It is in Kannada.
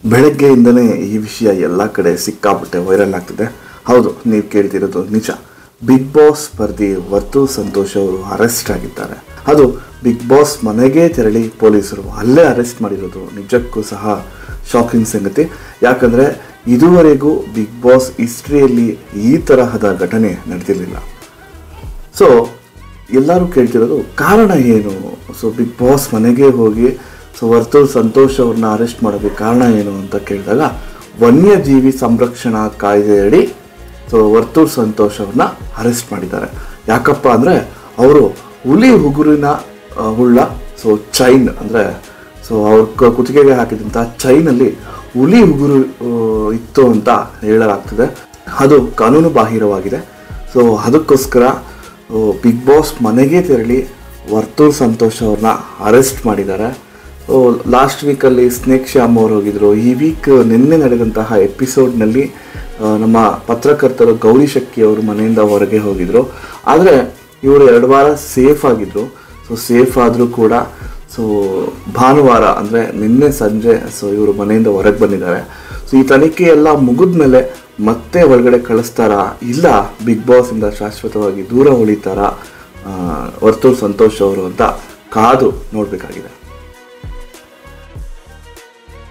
ಬೆಳಗ್ಗೆಯಿಂದನೇ ಈ ವಿಷಯ ಎಲ್ಲ ಕಡೆ ಸಿಕ್ಕಾಪಟ್ಟೆ ವೈರಲ್ ಆಗ್ತಿದೆ ಹೌದು ನೀವು ಕೇಳ್ತಿರೋದು ನಿಜ ಬಿಗ್ ಬಾಸ್ ಸ್ಪರ್ಧಿ ವರ್ತು ಸಂತೋಷ್ ಅವರು ಅರೆಸ್ಟ್ ಆಗಿದ್ದಾರೆ ಅದು ಬಿಗ್ ಬಾಸ್ ಮನೆಗೆ ತೆರಳಿ ಪೊಲೀಸರು ಅಲ್ಲೇ ಅರೆಸ್ಟ್ ಮಾಡಿರೋದು ನಿಜಕ್ಕೂ ಸಹ ಶಾಕಿಂಗ್ ಸಂಗತಿ ಯಾಕಂದರೆ ಇದುವರೆಗೂ ಬಿಗ್ ಬಾಸ್ ಹಿಸ್ಟ್ರಿಯಲ್ಲಿ ಈ ತರಹದ ಘಟನೆ ನಡೆದಿರಲಿಲ್ಲ ಸೊ ಎಲ್ಲರೂ ಕೇಳ್ತಿರೋದು ಕಾರಣ ಏನು ಸೊ ಬಿಗ್ ಬಾಸ್ ಮನೆಗೆ ಹೋಗಿ ಸೊ ವರ್ತೂರ್ ಸಂತೋಷ್ ಅವ್ರನ್ನ ಅರೆಸ್ಟ್ ಮಾಡೋದಕ್ಕೆ ಕಾರಣ ಏನು ಅಂತ ಕೇಳಿದಾಗ ವನ್ಯಜೀವಿ ಸಂರಕ್ಷಣಾ ಕಾಯ್ದೆಯಡಿ ಸೊ ವರ್ತೂರ್ ಸಂತೋಷ್ ಅವ್ರನ್ನ ಅರೆಸ್ಟ್ ಮಾಡಿದ್ದಾರೆ ಯಾಕಪ್ಪ ಅಂದರೆ ಅವರು ಹುಲಿ ಉಗುರಿನ ಆ, ಹುಳ್ಳ ಸೊ ಚೈನ್ ಅಂದರೆ ಸೊ ಅವ್ರ ಕ- ಕುತ್ತಿಗೆಗೆ ಹಾಕಿದಂಥ ಚೈನಲ್ಲಿ ಹುಲಿ ಉಗುರು ಆ, ಇತ್ತು ಅಂತ ಹೇಳಲಾಗ್ತದೆ ಅದು ಕಾನೂನು ಬಾಹಿರವಾಗಿದೆ ಸೊ ಅದಕ್ಕೋಸ್ಕರ ಬಿಗ್ ಬಾಸ್ ಮನೆಗೆ ತೆರಳಿ ವರ್ತೂರ್ ಸಂತೋಷ್ ಅವ್ರನ್ನ ಅರೆಸ್ಟ್ ಮಾಡಿದ್ದಾರೆ ಸೊ ಲಾಸ್ಟ್ ವೀಕಲ್ಲಿ ಸ್ನೇಕ್ ಶ್ಯಾಮ್ ಅವ್ರು ಹೋಗಿದ್ರು ಈ ವೀಕ್ ನಿನ್ನೆ ನಡೆದಂತಹ ಎಪಿಸೋಡ್ನಲ್ಲಿ ನಮ್ಮ ಪತ್ರಕರ್ತರು ಗೌರಿ ಶಕ್ಕಿ ಅವರು ಮನೆಯಿಂದ ಹೊರಗೆ ಹೋಗಿದ್ರು ಆದರೆ ಇವರು ಎರಡು ವಾರ ಸೇಫ್ ಆಗಿದ್ರು ಸೊ ಸೇಫ್ ಆದರೂ ಕೂಡ ಸೊ ಭಾನುವಾರ ಅಂದರೆ ನಿನ್ನೆ ಸಂಜೆ ಸೊ ಇವರು ಮನೆಯಿಂದ ಹೊರಗೆ ಬಂದಿದ್ದಾರೆ ಸೊ ಈ ತನಿಖೆ ಎಲ್ಲ ಮುಗಿದ್ಮೇಲೆ ಮತ್ತೆ ಒಳಗಡೆ ಕಳಿಸ್ತಾರಾ ಇಲ್ಲ ಬಿಗ್ ಬಾಸಿಂದ ಶಾಶ್ವತವಾಗಿ ದೂರ ಉಳಿತಾರಾ ಆ, ವರ್ತೂರ್ ಸಂತೋಷ್ ಅವರು ಅಂತ ಕಾದು ನೋಡಬೇಕಾಗಿದೆ